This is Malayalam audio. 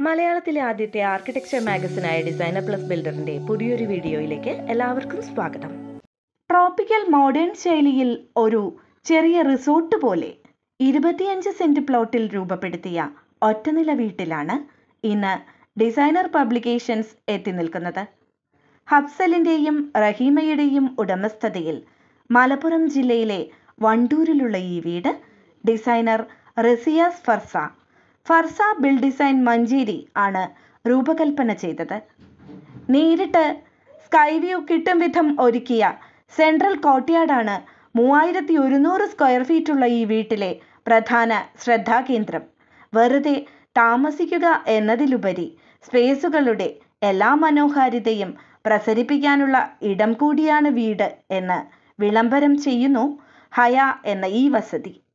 മലയാളത്തിലെ ആദ്യത്തെ ആർക്കിടെക്ചർ മാഗസിനായ ഡിസൈനർ പ്ലസ് ബിൽഡറിന്റെ പുതിയൊരു വീഡിയോയിലേക്ക് എല്ലാവർക്കും സ്വാഗതം ട്രോപ്പിക്കൽ മോഡേൺ ശൈലിയിൽ ഒരു ചെറിയ റിസോർട്ട് പോലെ ഇരുപത്തിയഞ്ച് സെന്റ് പ്ലോട്ടിൽ രൂപപ്പെടുത്തിയ ഒറ്റനില വീട്ടിലാണ് ഇന്ന് ഡിസൈനർ പബ്ലിക്കേഷൻസ് എത്തി നിൽക്കുന്നത് ഹഫ്സലിന്റെയും റഹീമയുടെയും ഉടമസ്ഥതയിൽ മലപ്പുറം ജില്ലയിലെ വണ്ടൂരിലുള്ള ഈ വീട് ഡിസൈനർ റസിയാസ് ഫർസ ഫർസ ബിൽ ഡിസൈൻ മഞ്ചേരി ആണ് രൂപകൽപ്പന ചെയ്തത് നേരിട്ട് സ്കൈ വ്യൂ കിട്ടും വിധം ഒരുക്കിയ സെൻട്രൽ കോർട്ട്യാർഡാണ് മൂവായിരത്തി ഒരുന്നൂറ് സ്ക്വയർ ഫീറ്റുള്ള ഈ വീട്ടിലെ പ്രധാന ശ്രദ്ധാകേന്ദ്രം വെറുതെ താമസിക്കുക എന്നതിലുപരി സ്പേസുകളുടെ എല്ലാ മനോഹാരിതയും പ്രസരിപ്പിക്കാനുള്ള ഇടം കൂടിയാണ് വീട് എന്ന് വിളംബരം ചെയ്യുന്നു ഹയ എന്ന ഈ വസതി